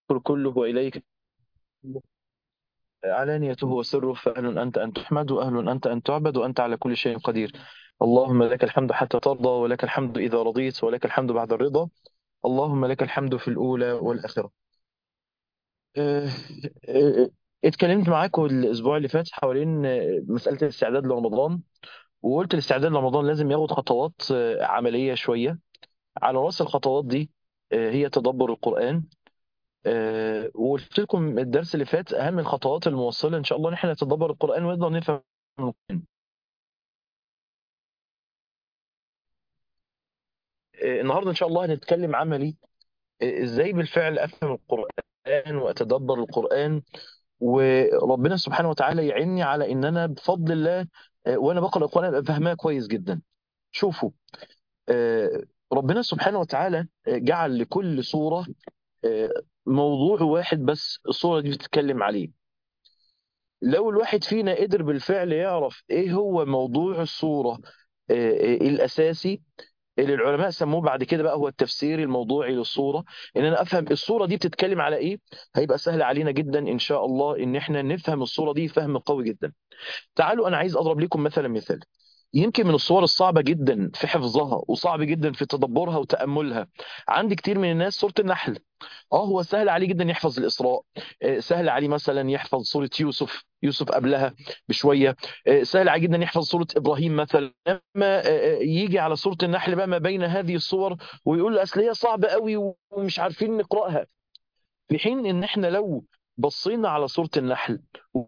كله وإليك علانيته وسره فأهل أنت أن تحمد وأهل أنت أن تعبد وأنت على كل شيء قدير اللهم لك الحمد حتى ترضى ولك الحمد إذا رضيت ولك الحمد بعد الرضا اللهم لك الحمد في الأولى والآخرة آه، آه، اتكلمت معاكم الأسبوع اللي فات حوالين آه، مسألة الاستعداد لرمضان وقلت الاستعداد لرمضان لازم ياخد خطوات آه، عملية شوية على رأس الخطوات دي آه، هي تدبر القرآن آه، وقلت لكم الدرس اللي فات أهم الخطوات الموصلة إن شاء الله إن احنا نتدبر القرآن ونقدر نفهم القرآن آه، النهارده إن شاء الله هنتكلم عملي آه، إزاي بالفعل أفهم القرآن وأتدبر القرآن وربنا سبحانه وتعالى يعني على إن أنا بفضل الله آه، وأنا بقرأ القرآن أبقى فاهمها كويس جدا شوفوا آه، ربنا سبحانه وتعالى آه، جعل لكل سورة آه، موضوع واحد بس السورة دي بتتكلم عليه لو الواحد فينا قدر بالفعل يعرف ايه هو موضوع الصورة آه، آه، الاساسي اللي العلماء سموه بعد كده بقى هو التفسير الموضوعي للصورة ان انا افهم الصورة دي بتتكلم على ايه هيبقى سهل علينا جدا ان شاء الله ان احنا نفهم الصورة دي فهم قوي جدا تعالوا انا عايز اضرب لكم مثلا مثال يمكن من الصور الصعبة جدا في حفظها وصعب جدا في تدبرها وتأملها عند كتير من الناس سورة النحل اه هو سهل عليه جدا يحفظ الإسراء آه، سهل عليه مثلا يحفظ سورة يوسف يوسف قبلها بشوية آه، سهل عليه جدا يحفظ سورة إبراهيم مثلا لما آه، آه، يجي على سورة النحل بقى ما بين هذه الصور ويقول أصل هي صعبة قوي ومش عارفين نقرأها في حين إن إحنا لو بصينا على سورة النحل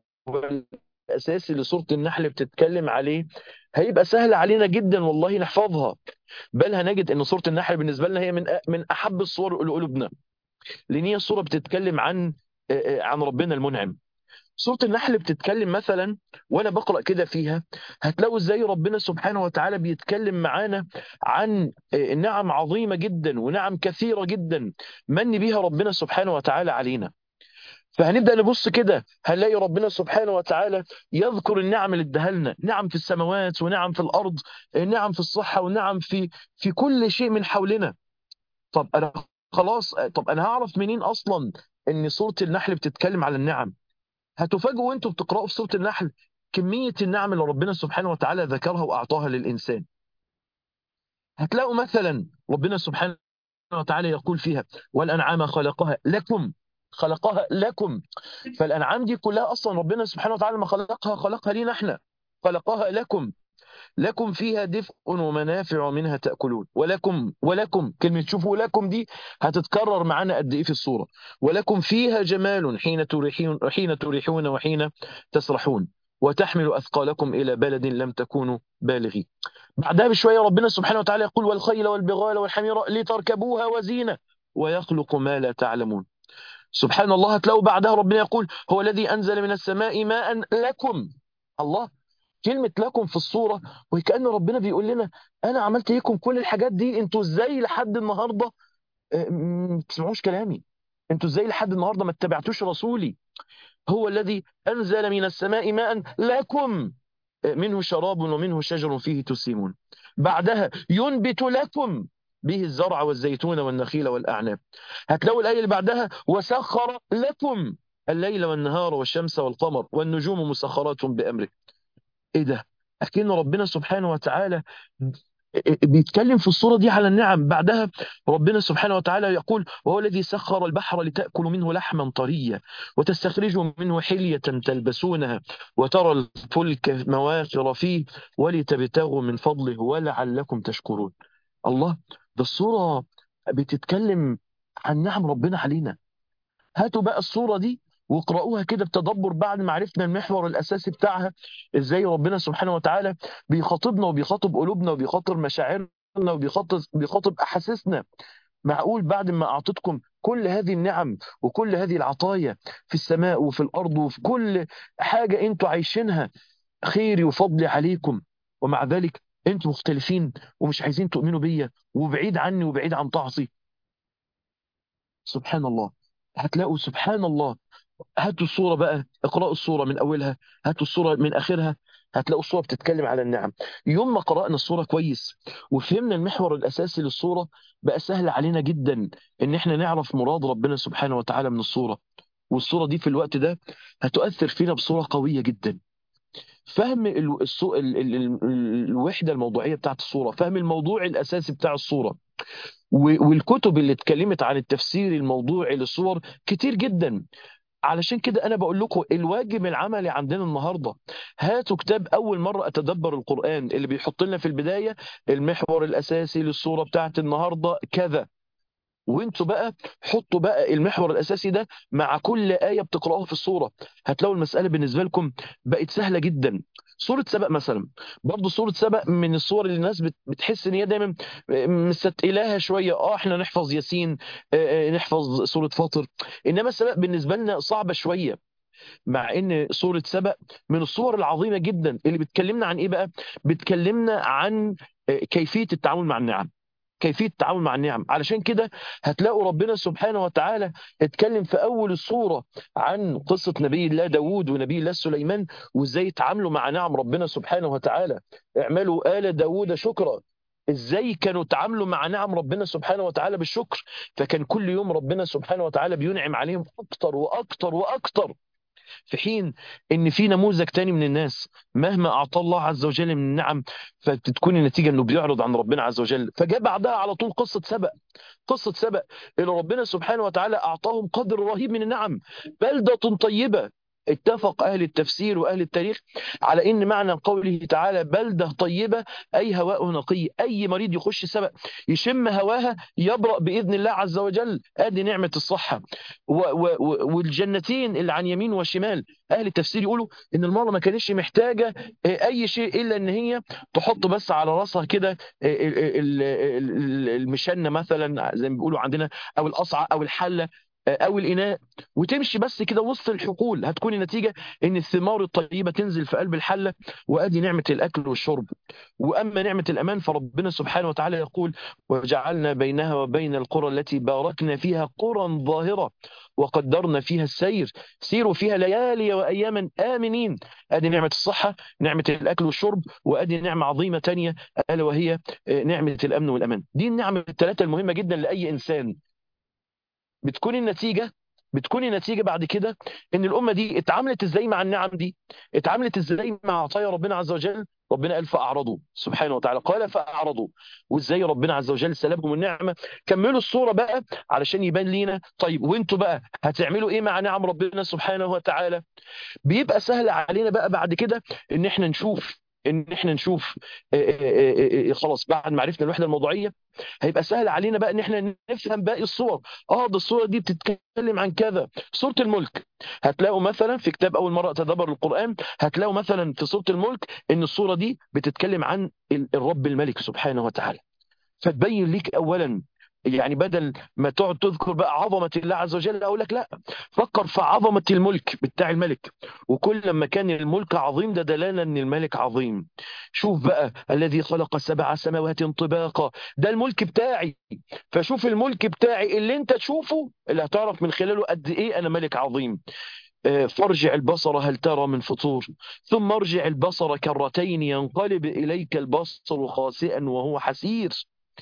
والأساسي اللي سورة النحل بتتكلم عليه هيبقى سهل علينا جدا والله نحفظها بل هنجد ان سوره النحل بالنسبه لنا هي من من احب الصور لقلوبنا لان هي صوره بتتكلم عن عن ربنا المنعم سوره النحل بتتكلم مثلا وانا بقرا كده فيها هتلاقوا ازاي ربنا سبحانه وتعالى بيتكلم معانا عن نعم عظيمه جدا ونعم كثيره جدا من بيها ربنا سبحانه وتعالى علينا فهنبدا نبص كده هنلاقي ربنا سبحانه وتعالى يذكر النعم اللي اداها لنا نعم في السماوات ونعم في الارض نعم في الصحه ونعم في في كل شيء من حولنا طب انا خلاص طب انا هعرف منين اصلا ان سوره النحل بتتكلم على النعم هتفاجئوا وانتوا بتقراوا في سوره النحل كميه النعم اللي ربنا سبحانه وتعالى ذكرها واعطاها للانسان هتلاقوا مثلا ربنا سبحانه وتعالى يقول فيها والانعام خلقها لكم خلقها لكم فالانعام دي كلها اصلا ربنا سبحانه وتعالى ما خلقها خلقها لينا احنا خلقها لكم لكم فيها دفء ومنافع ومنها تاكلون ولكم ولكم كلمه شوفوا لكم دي هتتكرر معانا قد ايه في السوره ولكم فيها جمال حين تريحون حين تريحون وحين تسرحون وتحمل اثقالكم الى بلد لم تكونوا بالغين بعدها بشويه ربنا سبحانه وتعالى يقول والخيل والبغال والحمير لتركبوها وزينه ويخلق ما لا تعلمون سبحان الله هتلاقوا بعدها ربنا يقول هو الذي أنزل من السماء ماء لكم الله كلمة لكم في الصورة وكأن ربنا بيقول لنا أنا عملت لكم كل الحاجات دي أنتوا إزاي لحد النهاردة آه، ما تسمعوش كلامي أنتوا إزاي لحد النهاردة ما اتبعتوش رسولي هو الذي أنزل من السماء ماء لكم آه، منه شراب ومنه شجر فيه تسيمون بعدها ينبت لكم به الزرع والزيتون والنخيل والأعناب هتلاقوا الآية اللي بعدها وسخر لكم الليل والنهار والشمس والقمر والنجوم مسخرات بأمره ايه ده اكن ربنا سبحانه وتعالى بيتكلم في الصورة دي على النعم بعدها ربنا سبحانه وتعالى يقول وهو الذي سخر البحر لتأكلوا منه لحما طريا وتستخرجوا منه حلية تلبسونها وترى الفلك مواخر فيه ولتبتغوا من فضله ولعلكم تشكرون الله ده الصورة بتتكلم عن نعم ربنا علينا هاتوا بقى الصورة دي واقرأوها كده بتدبر بعد ما عرفنا المحور الأساسي بتاعها إزاي ربنا سبحانه وتعالى بيخاطبنا وبيخاطب قلوبنا وبيخاطب مشاعرنا وبيخاطب بيخاطب أحاسيسنا معقول بعد ما أعطيتكم كل هذه النعم وكل هذه العطايا في السماء وفي الأرض وفي كل حاجة أنتوا عايشينها خيري وفضلي عليكم ومع ذلك أنتوا مختلفين ومش عايزين تؤمنوا بيا وبعيد عني وبعيد عن طاعتي سبحان الله هتلاقوا سبحان الله هاتوا الصورة بقى اقرأوا الصورة من أولها هاتوا الصورة من آخرها هتلاقوا الصورة بتتكلم على النعم يوم ما قرأنا الصورة كويس وفهمنا المحور الأساسي للصورة بقى سهل علينا جدا إن إحنا نعرف مراد ربنا سبحانه وتعالى من الصورة والصورة دي في الوقت ده هتؤثر فينا بصورة قوية جدا فهم ال- الصو... ال... ال... ال... الوحدة الموضوعية بتاعت الصورة فهم الموضوع الأساسي بتاع الصورة و... والكتب اللي اتكلمت عن التفسير الموضوعي للصور كتير جدا علشان كده انا بقول لكم الواجب العملي عندنا النهارده هاتوا كتاب اول مره اتدبر القران اللي بيحط لنا في البدايه المحور الاساسي للصوره بتاعت النهارده كذا وانتوا بقى حطوا بقى المحور الاساسي ده مع كل ايه بتقراوها في الصوره هتلاقوا المساله بالنسبه لكم بقت سهله جدا سوره سبأ مثلا برضه سوره سبأ من الصور اللي الناس بت- بتحس ان هي دايما مستثقلاها شويه اه احنا نحفظ ياسين آه، آه، نحفظ سوره فاطر انما سبأ بالنسبه لنا صعبه شويه مع ان سوره سبأ من الصور العظيمه جدا اللي بتكلمنا عن ايه بقى بتكلمنا عن آه، كيفيه التعامل مع النعم كيفيه التعامل مع النعم علشان كده هتلاقوا ربنا سبحانه وتعالى اتكلم في اول السوره عن قصه نبي الله داوود ونبي الله سليمان وازاي يتعاملوا مع نعم ربنا سبحانه وتعالى اعملوا آل داوود شكرا ازاي كانوا تعاملوا مع نعم ربنا سبحانه وتعالى بالشكر فكان كل يوم ربنا سبحانه وتعالى بينعم عليهم اكتر واكتر واكتر في حين ان في نموذج تاني من الناس مهما اعطى الله عز وجل من النعم فتكون النتيجه انه بيعرض عن ربنا عز وجل فجاء بعدها على طول قصه سبأ قصه سبأ اللي ربنا سبحانه وتعالى اعطاهم قدر رهيب من النعم بلده طيبه اتفق اهل التفسير واهل التاريخ على ان معنى قوله تعالى بلده طيبه اي هواء نقي اي مريض يخش سبأ يشم هواها يبرأ باذن الله عز وجل ادي نعمه الصحه و و و والجنتين اللي عن يمين وشمال اهل التفسير يقولوا ان المراه ما كانتش محتاجه اي شيء الا ان هي تحط بس على راسها كده ال- ال- ال- المشنه مثلا زي ما بيقولوا عندنا او القصعه او الحله او الاناء وتمشي بس كده وسط الحقول هتكون النتيجه ان الثمار الطيبه تنزل في قلب الحله وادي نعمه الاكل والشرب واما نعمه الامان فربنا سبحانه وتعالى يقول وجعلنا بينها وبين القرى التي باركنا فيها قرى ظاهره وقدرنا فيها السير سيروا فيها ليالي واياما امنين ادي نعمه الصحه نعمه الاكل والشرب وادي نعمه عظيمه تانية الا وهي آه، نعمه الامن والامان دي النعم الثلاثه المهمه جدا لاي انسان بتكون النتيجه بتكون النتيجه بعد كده ان الامه دي اتعاملت ازاي مع النعم دي اتعاملت ازاي مع عطايا ربنا عز وجل ربنا قال فاعرضوا سبحانه وتعالى قال فاعرضوا وازاي ربنا عز وجل سلبهم النعمه كملوا الصوره بقى علشان يبان لينا طيب وانتوا بقى هتعملوا ايه مع نعم ربنا سبحانه وتعالى بيبقى سهل علينا بقى بعد كده ان احنا نشوف ان احنا نشوف آه، آه، آه، آه، خلاص بعد ما عرفنا الوحده الموضوعيه هيبقى سهل علينا بقى ان احنا نفهم باقي الصور اه ده الصوره دي بتتكلم عن كذا سوره الملك هتلاقوا مثلا في كتاب اول مره تدبر القران هتلاقوا مثلا في سوره الملك ان الصوره دي بتتكلم عن ال- الرب الملك سبحانه وتعالى فتبين ليك اولا يعني بدل ما تقعد تذكر بقى عظمه الله عز وجل اقول لك لا فكر في عظمه الملك بتاع الملك وكل ما كان الملك عظيم ده دلاله ان الملك عظيم شوف بقى الذي خلق سبع سماوات طباقا ده الملك بتاعي فشوف الملك بتاعي اللي انت تشوفه اللي هتعرف من خلاله قد ايه انا ملك عظيم آه، فارجع البصر هل ترى من فطور ثم ارجع البصر كرتين ينقلب اليك البصر خاسئا وهو حسير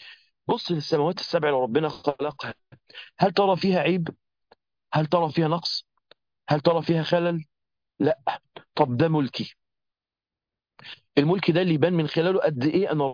بص للسماوات السبع اللي ربنا خلقها هل ترى فيها عيب هل ترى فيها نقص هل ترى فيها خلل لا طب ده ملكي الملك ده اللي يبان من خلاله قد ايه انا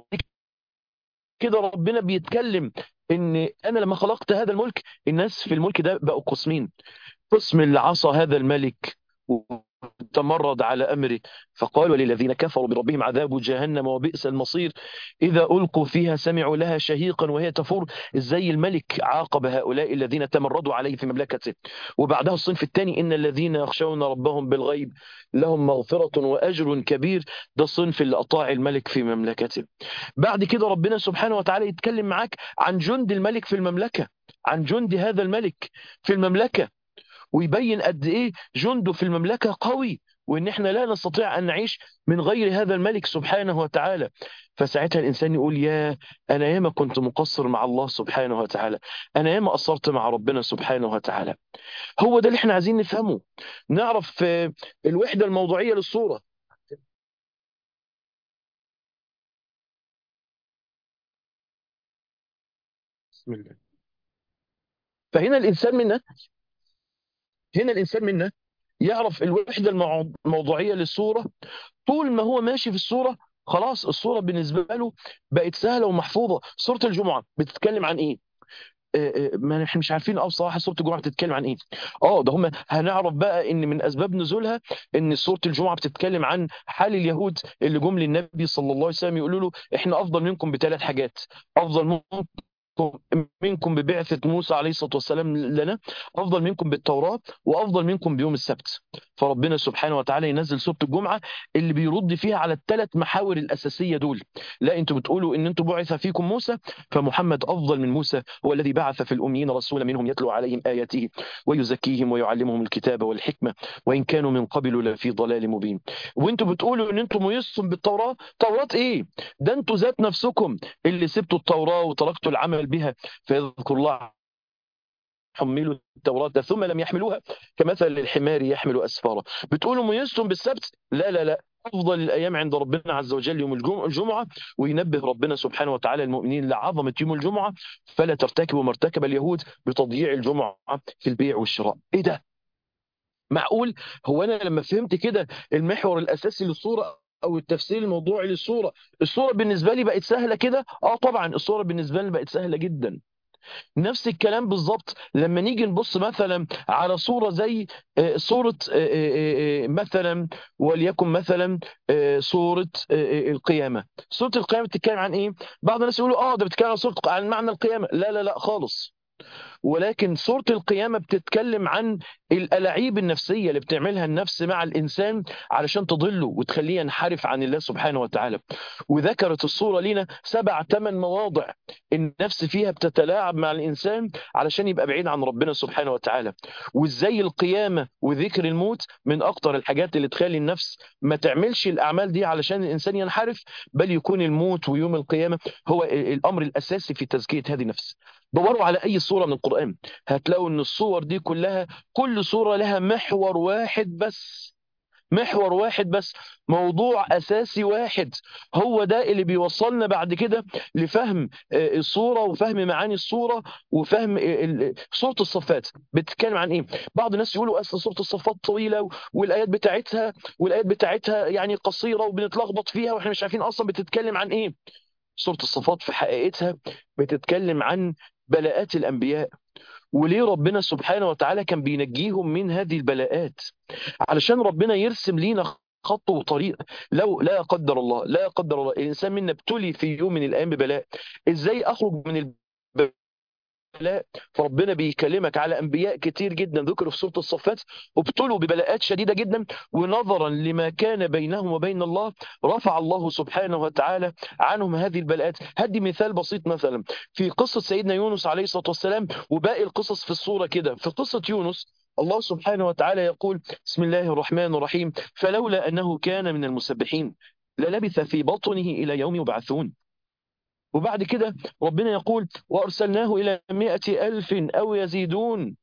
كده ربنا بيتكلم ان انا لما خلقت هذا الملك الناس في الملك ده بقوا قسمين قسم اللي عصى هذا الملك وتمرد على امره فقال وللذين كفروا بربهم عذاب جهنم وبئس المصير اذا القوا فيها سمعوا لها شهيقا وهي تفور ازاي الملك عاقب هؤلاء الذين تمردوا عليه في مملكته وبعدها الصنف الثاني ان الذين يخشون ربهم بالغيب لهم مغفره واجر كبير ده الصنف اللي اطاع الملك في مملكته بعد كده ربنا سبحانه وتعالى يتكلم معاك عن جند الملك في المملكه عن جند هذا الملك في المملكه ويبين قد ايه جنده في المملكه قوي وان احنا لا نستطيع ان نعيش من غير هذا الملك سبحانه وتعالى فساعتها الانسان يقول يا انا ياما كنت مقصر مع الله سبحانه وتعالى انا ياما قصرت مع ربنا سبحانه وتعالى هو ده اللي احنا عايزين نفهمه نعرف آه، الوحده الموضوعيه للصوره بسم الله فهنا الانسان منا هنا الانسان منا يعرف الوحده الموضوع- الموضوعيه للصوره طول ما هو ماشي في الصوره خلاص الصوره بالنسبه له بقت سهله ومحفوظه سوره الجمعه بتتكلم عن ايه آه، آه، ما احنا مش عارفين اه بصراحه سوره الجمعه بتتكلم عن ايه اه ده هم هنعرف بقى ان من اسباب نزولها ان سوره الجمعه بتتكلم عن حال اليهود اللي جم للنبي صلى الله عليه وسلم يقولوا له احنا افضل منكم بثلاث حاجات افضل منكم منكم ببعثة موسى عليه الصلاة والسلام لنا أفضل منكم بالتوراة وأفضل منكم بيوم السبت فربنا سبحانه وتعالى ينزل سورة الجمعة اللي بيرد فيها على الثلاث محاور الأساسية دول لا أنتوا بتقولوا إن أنتوا بعث فيكم موسى فمحمد أفضل من موسى هو الذي بعث في الأميين رسولا منهم يتلو عليهم آياته ويزكيهم ويعلمهم الكتاب والحكمة وإن كانوا من قبل لفي ضلال مبين وأنتوا بتقولوا إن أنتوا ميزتم بالتوراة توراة إيه ده أنتوا ذات نفسكم اللي سبتوا التوراة وتركتوا العمل بها فيذكر الله حملوا التوراة ثم لم يحملوها كمثل الحمار يحمل أسفارا بتقولوا ميزتم بالسبت لا لا لا أفضل الأيام عند ربنا عز وجل يوم الجم- الجمعة وينبه ربنا سبحانه وتعالى المؤمنين لعظمة يوم الجمعة فلا ترتكبوا مرتكب اليهود بتضييع الجمعة في البيع والشراء إيه ده؟ معقول هو أنا لما فهمت كده المحور الأساسي للصورة أو التفسير الموضوعي للصورة الصورة بالنسبة لي بقت سهلة كده؟ آه طبعا الصورة بالنسبة لي بقت سهلة جدا نفس الكلام بالظبط لما نيجي نبص مثلا على صورة زي آه، صورة آه، آه، آه، مثلا وليكن مثلا آه، صورة آه، آه، القيامة صورة القيامة بتتكلم عن ايه؟ بعض الناس يقولوا اه ده بتتكلم عن صورة عن معنى القيامة لا لا لا خالص ولكن سورة القيامة بتتكلم عن الألاعيب النفسية اللي بتعملها النفس مع الإنسان علشان تضله وتخليه ينحرف عن الله سبحانه وتعالى وذكرت الصورة لنا سبع ثمان مواضع النفس فيها بتتلاعب مع الإنسان علشان يبقى بعيد عن ربنا سبحانه وتعالى وإزاي القيامة وذكر الموت من أكتر الحاجات اللي تخلي النفس ما تعملش الأعمال دي علشان الإنسان ينحرف بل يكون الموت ويوم القيامة هو الأمر الأساسي في تزكية هذه النفس دوروا على أي صورة من القرآن هتلاقوا أن الصور دي كلها كل صورة لها محور واحد بس محور واحد بس موضوع أساسي واحد هو ده اللي بيوصلنا بعد كده لفهم آه، الصورة وفهم معاني الصورة وفهم آه، ال- صورة الصفات بتتكلم عن إيه بعض الناس يقولوا أصل صورة الصفات طويلة و- والآيات بتاعتها والآيات بتاعتها يعني قصيرة وبنتلخبط فيها وإحنا مش عارفين أصلا بتتكلم عن إيه سورة الصفات في حقيقتها بتتكلم عن بلاءات الأنبياء وليه ربنا سبحانه وتعالى كان بينجيهم من هذه البلاءات علشان ربنا يرسم لينا خط وطريق لو لا قدر الله لا قدر الله الإنسان منا ابتلي في يوم من الأيام ببلاء إزاي أخرج من البلاء بلاء فربنا بيكلمك على انبياء كتير جدا ذكروا في سوره الصفات ابتلوا ببلاءات شديده جدا ونظرا لما كان بينهم وبين الله رفع الله سبحانه وتعالى عنهم هذه البلاءات هدي مثال بسيط مثلا في قصه سيدنا يونس عليه الصلاه والسلام وباقي القصص في الصوره كده في قصه يونس الله سبحانه وتعالى يقول بسم الله الرحمن الرحيم فلولا انه كان من المسبحين للبث في بطنه الى يوم يبعثون وبعد كده ربنا يقول وأرسلناه إلى مئة ألف أو يزيدون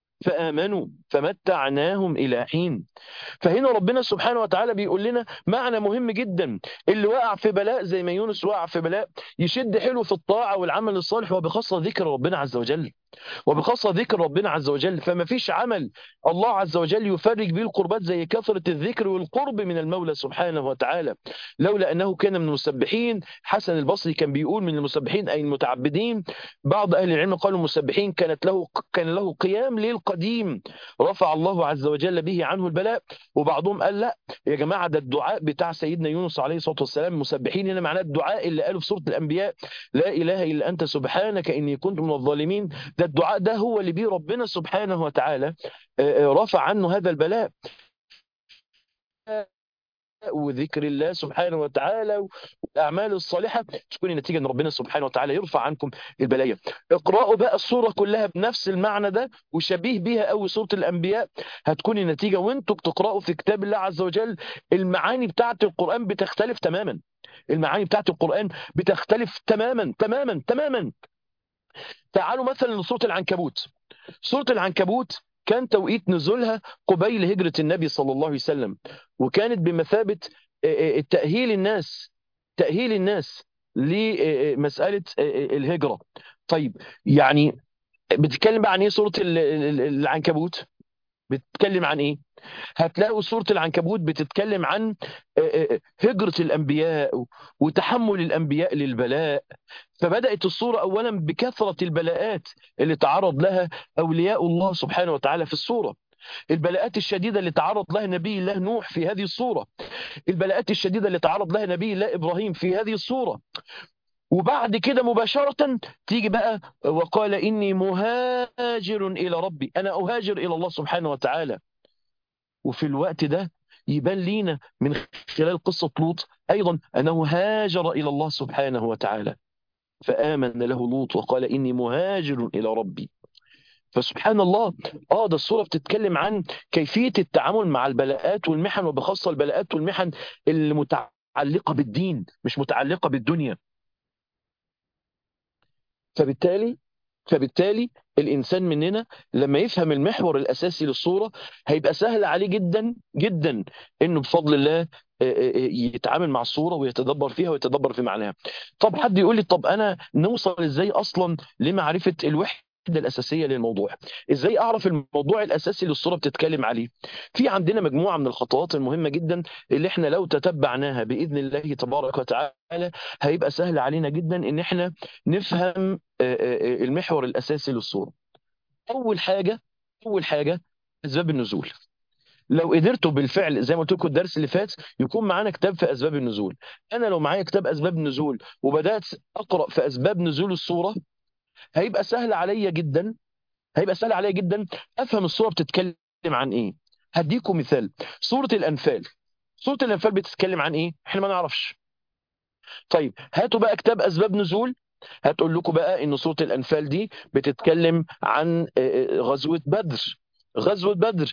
فآمنوا فمتعناهم إلى حين فهنا ربنا سبحانه وتعالى بيقول لنا معنى مهم جدا اللي وقع في بلاء زي ما يونس وقع في بلاء يشد حلو في الطاعة والعمل الصالح وبخاصة ذكر ربنا عز وجل وبخاصة ذكر ربنا عز وجل فما فيش عمل الله عز وجل يفرج به القربات زي كثرة الذكر والقرب من المولى سبحانه وتعالى لولا أنه كان من المسبحين حسن البصري كان بيقول من المسبحين أي المتعبدين بعض أهل العلم قالوا المسبحين كانت له كان له قيام ليل قديم رفع الله عز وجل به عنه البلاء وبعضهم قال لا يا جماعة ده الدعاء بتاع سيدنا يونس عليه الصلاة والسلام المسبحين هنا معناه الدعاء اللي قاله في سورة الأنبياء لا إله إلا أنت سبحانك إني كنت من الظالمين ده الدعاء ده هو اللي بيه ربنا سبحانه وتعالى آه، آه، رفع عنه هذا البلاء وذكر الله سبحانه وتعالى والأعمال الصالحة تكون النتيجة أن ربنا سبحانه وتعالى يرفع عنكم البلايا اقرأوا بقى الصورة كلها بنفس المعنى ده وشبيه بيها أوي سورة الأنبياء هتكون النتيجة وانتوا بتقرأوا في كتاب الله عز وجل المعاني بتاعة القرآن بتختلف تماما المعاني بتاعة القرآن بتختلف تماما تماما تماما تعالوا مثلا لسورة العنكبوت سورة العنكبوت كان توقيت نزولها قبيل هجرة النبي صلى الله عليه وسلم وكانت بمثابة آه، آه، تأهيل الناس تأهيل الناس لمسألة آه، آه، الهجرة طيب يعني بتتكلم بقى عن ايه سوره ال- ال- العنكبوت بتتكلم عن ايه هتلاقوا سورة العنكبوت بتتكلم عن آه، آه، هجرة الأنبياء وتحمل الأنبياء للبلاء فبدأت الصورة أولا بكثرة البلاءات اللي تعرض لها أولياء الله سبحانه وتعالى في الصورة البلاءات الشديدة اللي تعرض لها نبي الله نوح في هذه الصورة البلاءات الشديدة اللي تعرض لها نبي الله إبراهيم في هذه الصورة وبعد كده مباشرة تيجي بقى وقال إني مهاجر إلى ربي أنا أهاجر إلى الله سبحانه وتعالى وفي الوقت ده يبان لينا من خلال قصة لوط أيضا أنه هاجر إلى الله سبحانه وتعالى فآمن له لوط وقال إني مهاجر إلى ربي فسبحان الله اه ده الصورة بتتكلم عن كيفية التعامل مع البلاءات والمحن وبخاصة البلاءات والمحن المتعلقة بالدين مش متعلقة بالدنيا فبالتالي فبالتالي الإنسان مننا لما يفهم المحور الأساسي للصورة هيبقى سهل عليه جدا جدا إنه بفضل الله آه، آه، آه، يتعامل مع الصورة ويتدبر فيها ويتدبر في معناها طب حد يقول لي طب أنا نوصل إزاي أصلا لمعرفة الوحدة الأساسية للموضوع إزاي أعرف الموضوع الأساسي للصورة بتتكلم عليه في عندنا مجموعة من الخطوات المهمة جدا اللي احنا لو تتبعناها بإذن الله تبارك وتعالى هيبقى سهل علينا جدا إن احنا نفهم آه، آه، آه، المحور الأساسي للصورة أول حاجة أول حاجة أسباب النزول لو قدرتوا بالفعل زي ما قلت لكم الدرس اللي فات يكون معانا كتاب في أسباب النزول أنا لو معايا كتاب أسباب النزول وبدأت أقرأ في أسباب نزول الصورة هيبقى سهل عليا جدا هيبقى سهل عليا جدا أفهم الصورة بتتكلم عن إيه هديكم مثال سورة الأنفال سورة الأنفال بتتكلم عن إيه إحنا ما نعرفش طيب هاتوا بقى كتاب أسباب نزول هتقول لكم بقى ان سوره الانفال دي بتتكلم عن آه، غزوه بدر غزوه بدر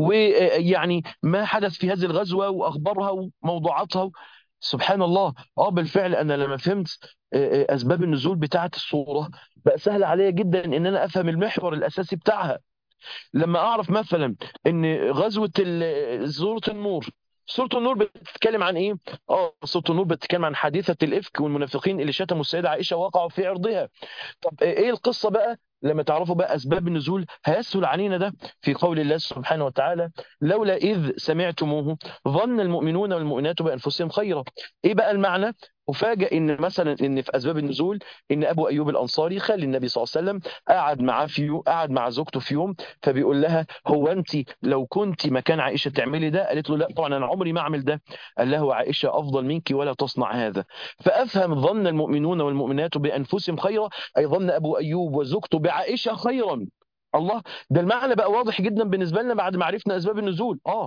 ويعني ما حدث في هذه الغزوه واخبارها وموضوعاتها سبحان الله اه بالفعل انا لما فهمت آه، آه، اسباب النزول بتاعه الصوره بقى سهل عليا جدا ان انا افهم المحور الاساسي بتاعها لما اعرف مثلا ان غزوه ال- سوره النور سوره النور بتتكلم عن ايه؟ اه سوره النور بتتكلم عن حادثه الافك والمنافقين اللي شتموا السيده عائشه وقعوا في عرضها طب ايه القصه بقى لما تعرفوا بقى اسباب النزول هيسهل علينا ده في قول الله سبحانه وتعالى لولا اذ سمعتموه ظن المؤمنون والمؤمنات بانفسهم خيرا ايه بقى المعنى افاجئ ان مثلا ان في اسباب النزول ان ابو ايوب الانصاري خال النبي صلى الله عليه وسلم قعد معاه في يوم قعد مع زوجته في يوم فبيقول لها هو انت لو كنت مكان عائشه تعملي ده قالت له لا طبعا انا عمري ما اعمل ده قال له عائشه افضل منك ولا تصنع هذا فافهم ظن المؤمنون والمؤمنات بانفسهم خيرا اي ظن ابو ايوب وزوجته بعائشه خيرا الله ده المعنى بقى واضح جدا بالنسبه لنا بعد ما عرفنا اسباب النزول اه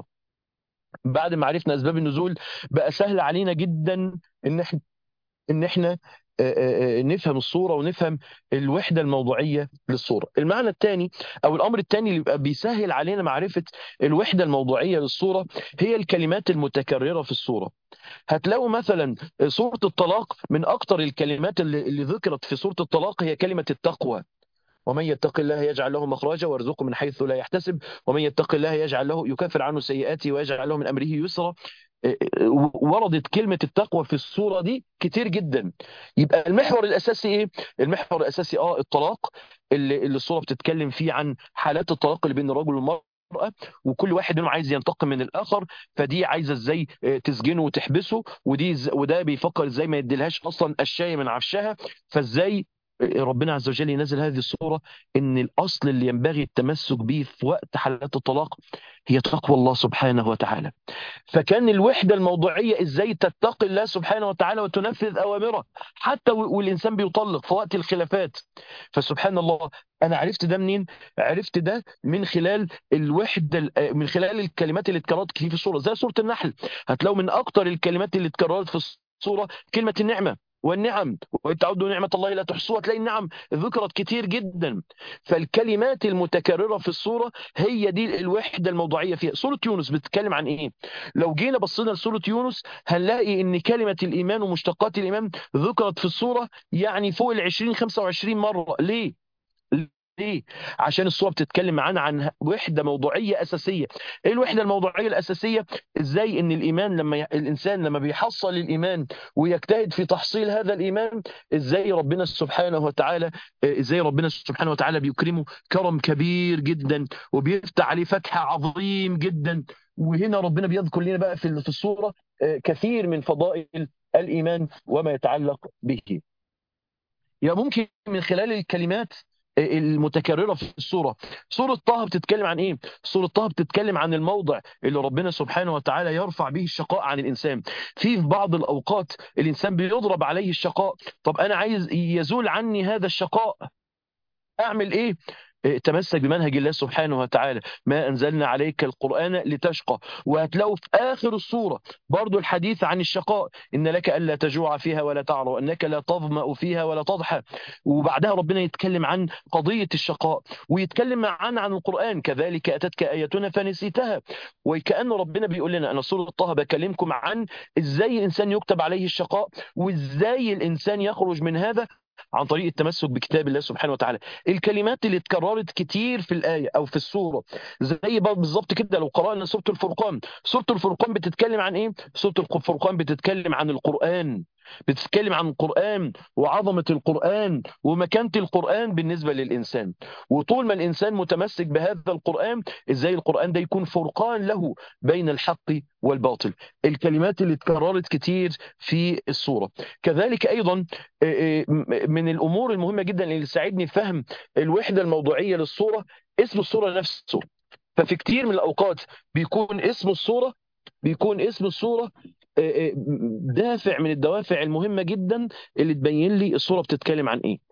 بعد ما عرفنا اسباب النزول بقى سهل علينا جدا ان احنا ان احنا آه، آه، آه، نفهم الصوره ونفهم الوحده الموضوعيه للصوره. المعنى الثاني او الامر الثاني اللي بيبقى بيسهل علينا معرفه الوحده الموضوعيه للصوره هي الكلمات المتكرره في الصوره. هتلاقوا مثلا سوره الطلاق من اكثر الكلمات اللي, اللي ذكرت في سوره الطلاق هي كلمه التقوى. ومن يتق الله يجعل له مخرجا ويرزقه من حيث لا يحتسب ومن يتق الله يجعل له يكفر عنه سيئاته ويجعل له من امره يسرا وردت كلمة التقوى في الصورة دي كتير جدا يبقى المحور الأساسي إيه؟ المحور الأساسي آه الطلاق اللي, اللي الصورة بتتكلم فيه عن حالات الطلاق اللي بين الرجل والمرأة وكل واحد منهم عايز ينتقم من الآخر فدي عايزة إزاي آه، تسجنه وتحبسه ودي إز- وده بيفكر إزاي ما يديلهاش أصلا الشاي من عفشها فإزاي آه، ربنا عز وجل ينزل هذه الصورة إن الأصل اللي ينبغي التمسك به في وقت حالات الطلاق هي تقوى الله سبحانه وتعالى فكان الوحدة الموضوعية ازاي تتقي الله سبحانه وتعالى وتنفذ اوامره حتى و- والانسان بيطلق في وقت الخلافات فسبحان الله انا عرفت ده منين عرفت ده من خلال الوحدة ال- من خلال الكلمات اللي اتكررت كتير في السورة زي سورة النحل هتلاقوا من اكتر الكلمات اللي اتكررت في السورة كلمة النعمة والنعم وإن تعدوا نعمة الله لا تحصوها تلاقي النعم ذكرت كتير جدا فالكلمات المتكررة في السورة هي دي الوحدة الموضوعية فيها سورة يونس بتتكلم عن إيه لو جينا بصينا لسورة يونس هنلاقي ان كلمة الايمان ومشتقات الايمان ذكرت في السورة يعني فوق ال 20 25 مرة ليه؟ ليه؟ عشان الصورة بتتكلم معانا عن وحدة موضوعية أساسية. إيه الوحدة الموضوعية الأساسية؟ إزاي إن الإيمان لما ي... الإنسان لما بيحصل الإيمان ويجتهد في تحصيل هذا الإيمان، إزاي ربنا سبحانه وتعالى إزاي ربنا سبحانه وتعالى بيكرمه كرم كبير جدا وبيفتح عليه فتح عظيم جدا وهنا ربنا بيذكر لنا بقى في في الصورة كثير من فضائل الإيمان وما يتعلق به. يا ممكن من خلال الكلمات المتكرره في السوره سوره طه بتتكلم عن ايه سوره طه بتتكلم عن الموضع اللي ربنا سبحانه وتعالى يرفع به الشقاء عن الانسان في في بعض الاوقات الانسان بيضرب عليه الشقاء طب انا عايز يزول عني هذا الشقاء اعمل ايه تمسك بمنهج الله سبحانه وتعالى ما أنزلنا عليك القرآن لتشقى وهتلاقوا في آخر الصورة برضو الحديث عن الشقاء إن لك ألا تجوع فيها ولا تعرى وأنك لا تظمأ فيها ولا تضحى وبعدها ربنا يتكلم عن قضية الشقاء ويتكلم معانا عن القرآن كذلك أتتك آياتنا فنسيتها وكأن ربنا بيقول لنا أنا سورة طه بكلمكم عن إزاي الإنسان يكتب عليه الشقاء وإزاي الإنسان يخرج من هذا عن طريق التمسك بكتاب الله سبحانه وتعالى الكلمات اللي اتكررت كتير في الآية أو في السورة زي بالظبط كده لو قرأنا سورة الفرقان سورة الفرقان بتتكلم عن إيه؟ سورة الفرقان بتتكلم عن القرآن بتتكلم عن القرآن وعظمة القرآن ومكانة القرآن بالنسبة للإنسان وطول ما الإنسان متمسك بهذا القرآن إزاي القرآن ده يكون فرقان له بين الحق والباطل الكلمات اللي اتكررت كتير في السورة كذلك أيضا من الأمور المهمة جدا اللي تساعدني فهم الوحدة الموضوعية للصورة اسم الصورة نفسه ففي كتير من الأوقات بيكون اسم الصورة بيكون اسم الصورة دافع من الدوافع المهمة جدا اللي تبين لي الصورة بتتكلم عن ايه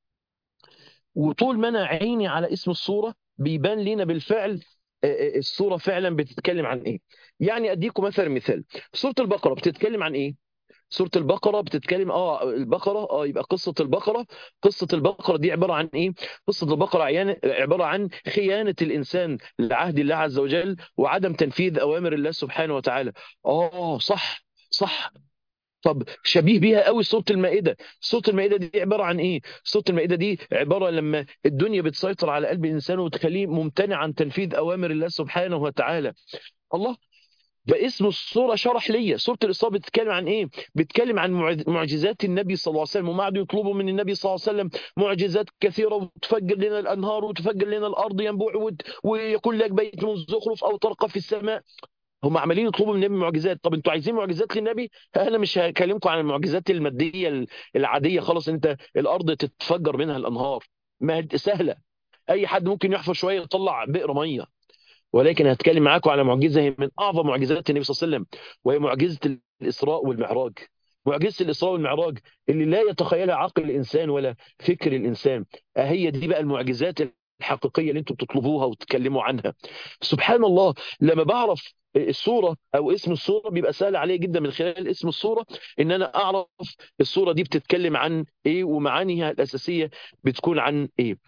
وطول ما انا عيني على اسم الصورة بيبان لنا بالفعل الصورة فعلا بتتكلم عن ايه يعني اديكم مثلا مثال سورة البقرة بتتكلم عن ايه سورة البقرة بتتكلم اه البقرة اه يبقى قصة البقرة قصة البقرة دي عبارة عن ايه؟ قصة البقرة عبارة عن خيانة الإنسان لعهد الله عز وجل وعدم تنفيذ أوامر الله سبحانه وتعالى اه صح صح طب شبيه بيها قوي سورة المائدة سورة المائدة دي عبارة عن ايه سورة المائدة دي عبارة لما الدنيا بتسيطر على قلب الإنسان وتخليه ممتنع عن تنفيذ أوامر الله سبحانه وتعالى الله باسم الصورة شرح ليا سورة الإسراء بتتكلم عن إيه؟ بتتكلم عن معجزات النبي صلى الله عليه وسلم وما عادوا يطلبوا من النبي صلى الله عليه وسلم معجزات كثيرة وتفجر لنا الأنهار وتفجر لنا الأرض ينبوع ويكون لك بيت من زخرف أو ترقى في السماء هم عمالين يطلبوا من النبي معجزات طب انتوا عايزين معجزات للنبي انا مش هكلمكم عن المعجزات الماديه العاديه خلاص انت الارض تتفجر منها الانهار ما سهله اي حد ممكن يحفر شويه يطلع بئر ميه ولكن هتكلم معاكم على معجزه هي من اعظم معجزات النبي صلى الله عليه وسلم وهي معجزه الاسراء والمعراج معجزه الاسراء والمعراج اللي لا يتخيلها عقل الانسان ولا فكر الانسان هي دي بقى المعجزات الحقيقيه اللي انتم بتطلبوها وتتكلموا عنها سبحان الله لما بعرف الصوره او اسم الصوره بيبقى سهل عليا جدا من خلال اسم الصوره ان انا اعرف الصوره دي بتتكلم عن ايه ومعانيها الاساسيه بتكون عن ايه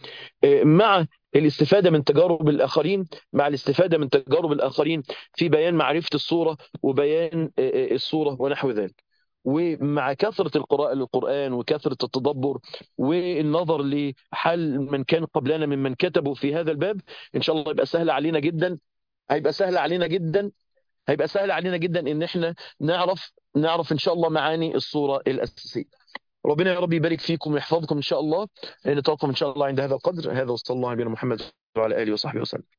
مع الاستفادة من تجارب الآخرين مع الاستفادة من تجارب الآخرين في بيان معرفة الصورة وبيان الصورة ونحو ذلك ومع كثرة القراءة للقرآن وكثرة التدبر والنظر لحال من كان قبلنا ممن كتبوا في هذا الباب إن شاء الله يبقى سهل علينا جدا هيبقى سهل علينا جدا هيبقى سهل علينا جدا ان احنا نعرف نعرف ان شاء الله معاني الصورة الأساسية ربنا يا رب يبارك فيكم ويحفظكم ان شاء الله نتوقف ان شاء الله عند هذا القدر هذا وصلى الله على محمد وعلى اله وصحبه وسلم